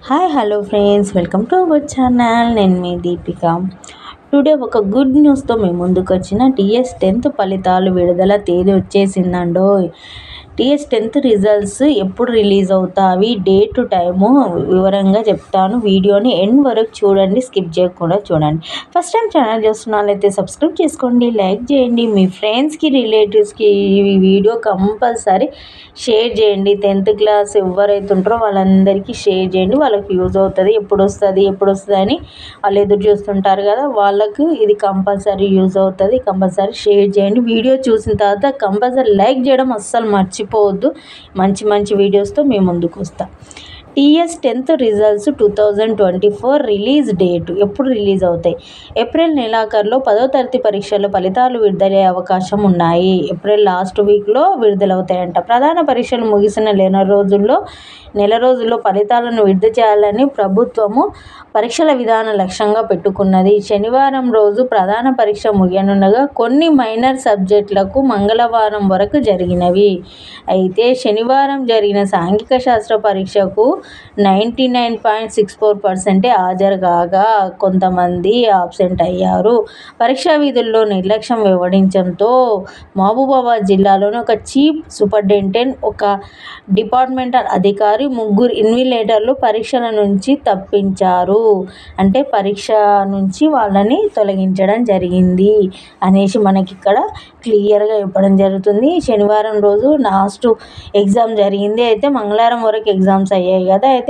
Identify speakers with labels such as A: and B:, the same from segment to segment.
A: hi hello friends welcome to our channel నేను మీ Deepika today ఒక గుడ్ న్యూస్తో మేము ముందుకు వచ్చిన టీఎస్ టెన్త్ ఫలితాలు విడుదల తేదీ వచ్చేసిందండో టీఎస్ టెన్త్ రిజల్ట్స్ ఎప్పుడు రిలీజ్ అవుతావి డేట్ టైము వివరంగా చెప్తాను వీడియోని ఎండ్ వరకు చూడండి స్కిప్ చేయకుండా చూడండి ఫస్ట్ టైం ఛానల్ చూస్తున్న వాళ్ళైతే సబ్స్క్రైబ్ చేసుకోండి లైక్ చేయండి మీ ఫ్రెండ్స్కి రిలేటివ్స్కి ఈ వీడియో కంపల్సరీ షేర్ చేయండి టెన్త్ క్లాస్ ఎవరైతే ఉంటారో వాళ్ళందరికీ షేర్ చేయండి వాళ్ళకి యూజ్ అవుతుంది ఎప్పుడు వస్తుంది ఎప్పుడు వస్తుంది అని వాళ్ళు ఎదురు చూస్తుంటారు కదా వాళ్ళకు ఇది కంపల్సరీ యూజ్ అవుతుంది కంపల్సరీ షేర్ చేయండి వీడియో చూసిన తర్వాత కంపల్సరీ లైక్ చేయడం అస్సలు మర్చిపోవద్దు మంచి మంచి వీడియోస్తో మేము ముందుకు వస్తాం TS tenth results two thousand twenty four release date ఎప్పుడు రిలీజ్ అవుతాయి ఏప్రిల్ నెలాఖరులో పదో తరగతి పరీక్షల ఫలితాలు విడుదలయ్యే అవకాశం ఉన్నాయి ఏప్రిల్ లాస్ట్ వీక్లో విడుదలవుతాయంట ప్రధాన పరీక్షలు ముగిసిన నెల రోజుల్లో నెల రోజుల్లో ఫలితాలను విడుదల చేయాలని ప్రభుత్వము పరీక్షల విధాన లక్ష్యంగా పెట్టుకున్నది శనివారం రోజు ప్రధాన పరీక్ష ముగియనుండగా కొన్ని మైనర్ సబ్జెక్టులకు మంగళవారం వరకు జరిగినవి అయితే శనివారం జరిగిన సాంఘిక శాస్త్ర పరీక్షకు ninety nine point six four పర్సెంటే హాజరు కాగా కొంతమంది ఆబ్సెంట్ అయ్యారు పరీక్షా విధుల్లో నిర్లక్ష్యం వెల్లడించడంతో మహబూబాబాద్ జిల్లాలోని ఒక చీఫ్ సూపరింటెండెంట్ ఒక డిపార్ట్మెంటల్ అధికారి ముగ్గురు ఇన్విలేటర్లు పరీక్షల నుంచి తప్పించారు అంటే పరీక్ష నుంచి వాళ్ళని తొలగించడం జరిగింది అనేసి మనకి ఇక్కడ క్లియర్గా ఇవ్వడం జరుగుతుంది శనివారం రోజు లాస్ట్ ఎగ్జామ్ జరిగింది అయితే మంగళవారం వరకు ఎగ్జామ్స్ అయ్యాయి కదా అయితే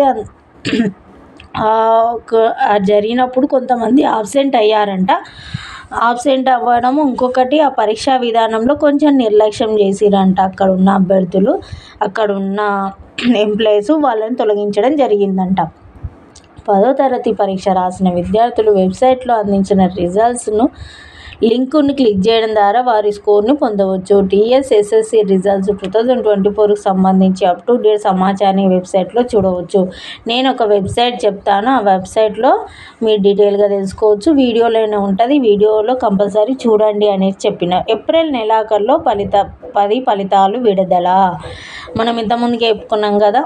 A: జరిగినప్పుడు కొంతమంది ఆబ్సెంట్ అయ్యారంట ఆబ్సెంట్ అవ్వడం ఇంకొకటి ఆ పరీక్షా విధానంలో కొంచెం నిర్లక్ష్యం చేసిరంట అక్కడ ఉన్న అభ్యర్థులు అక్కడ ఉన్న ఎంప్లాయీస్ వాళ్ళని తొలగించడం జరిగిందంట పదో తరగతి పరీక్ష రాసిన విద్యార్థులు వెబ్సైట్లో అందించిన రిజల్ట్స్ను లింకుని క్లిక్ చేయడం ద్వారా వారి స్కోర్ని పొందవచ్చు TS SSC results two thousand twenty ఫోర్కి సంబంధించి అప్ టు డేట్ సమాచారాన్ని వెబ్సైట్లో చూడవచ్చు నేను ఒక వెబ్సైట్ చెప్తాను ఆ వెబ్సైట్లో మీరు డీటెయిల్గా తెలుసుకోవచ్చు వీడియోలోనే ఉంటుంది వీడియోలో కంపల్సరీ చూడండి అనేది చెప్పిన ఏప్రిల్ నెలాఖరులో ఫలిత పది ఫలితాలు విడుదల మనం ఇంతకుముందుకే చెప్పుకున్నాం కదా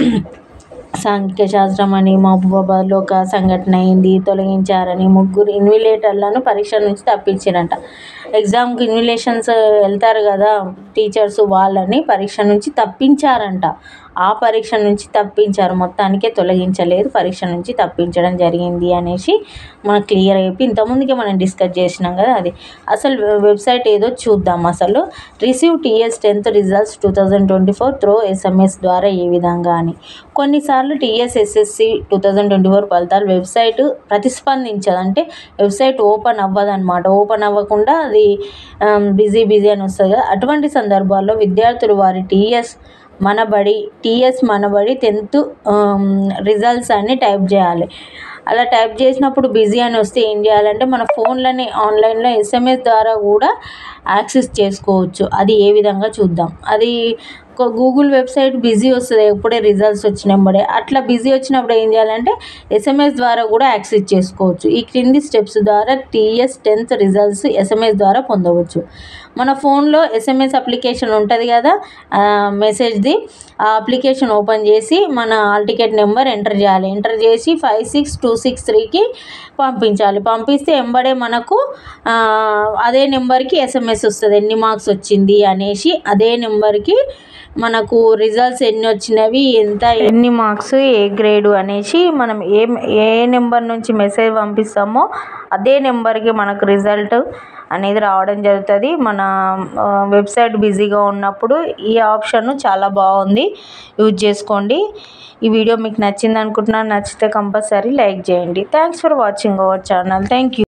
A: సాంఘిక శాస్త్రం అని మహబూబాబాద్లో ఒక సంఘటన అయింది తొలగించారని ముగ్గురు ఇన్విలేటర్లను పరీక్ష నుంచి తప్పించారంట ఎగ్జామ్కి ఇన్విలేషన్స్ వెళ్తారు కదా టీచర్స్ వాళ్ళని పరీక్ష నుంచి తప్పించారంట ఆ పరీక్ష నుంచి తప్పించారు మొత్తానికే తొలగించలేదు పరీక్ష నుంచి తప్పించడం జరిగింది అనేసి మనకు క్లియర్ అయిపోయి ఇంతకుముందుకే మనం డిస్కస్ చేసినాం కదా అది అసలు వెబ్సైట్ ఏదో చూద్దాం అసలు receive TS tenth results two thousand twenty four through SMS ద్వారా ఏ విధంగా అని కొన్నిసార్లు TS SSC two thousand twenty four ఫలితాలు వెబ్సైట్ ప్రతిస్పందించదు అంటే వెబ్సైట్ ఓపెన్ అవ్వదు అనమాట ఓపెన్ అవ్వకుండా అది బిజీ బిజీ అని వస్తుంది కదా అటువంటి సందర్భాల్లో విద్యార్థులు వారి TS Manabadi TS Manabadi tenth results అని టైప్ చేయాలి అలా టైప్ చేసినప్పుడు బిజీ అని వస్తే ఏం చేయాలంటే మన ఫోన్లని ఆన్లైన్లో ఎస్ఎంఎస్ ద్వారా కూడా యాక్సెస్ చేసుకోవచ్చు అది ఏ విధంగా చూద్దాం అది గూగుల్ వెబ్సైట్ బిజీ వస్తుంది ఎప్పుడే రిజల్ట్స్ వచ్చినప్పుడే అట్లా బిజీ వచ్చినప్పుడు ఏం చేయాలంటే ఎస్ఎంఎస్ ద్వారా కూడా యాక్సెస్ చేసుకోవచ్చు ఈ క్రింది స్టెప్స్ ద్వారా టీఎస్ టెన్త్ రిజల్ట్స్ ఎస్ఎంఎస్ ద్వారా పొందవచ్చు మన ఫోన్లో ఎస్ఎంఎస్ అప్లికేషన్ ఉంటుంది కదా మెసేజ్ది ఆ అప్లికేషన్ ఓపెన్ చేసి మన ఆల్ టికెట్ నెంబర్ ఎంటర్ చేయాలి ఎంటర్ చేసి ఫైవ్ సిక్స్ టూ సిక్స్ త్రీకి పంపించాలి పంపిస్తే ఎంబడే మనకు అదే నెంబర్కి ఎస్ఎంఎస్ వస్తుంది ఎన్ని మార్క్స్ వచ్చింది అనేసి అదే నెంబర్కి మనకు రిజల్ట్స్ ఎన్ని వచ్చినవి ఎంత ఎన్ని మార్క్స్ ఏ గ్రేడు అనేసి మనం ఏ ఏ నెంబర్ నుంచి మెసేజ్ పంపిస్తామో అదే నెంబర్కి మనకు రిజల్ట్ అనేది రావడం జరుగుతుంది మన వెబ్సైట్ బిజీగా ఉన్నప్పుడు ఈ ఆప్షన్ చాలా బాగుంది యూజ్ చేసుకోండి ఈ వీడియో మీకు నచ్చింది అనుకుంటున్నాను నచ్చితే కంపల్సరీ లైక్ చేయండి thanks for watching our channel thank you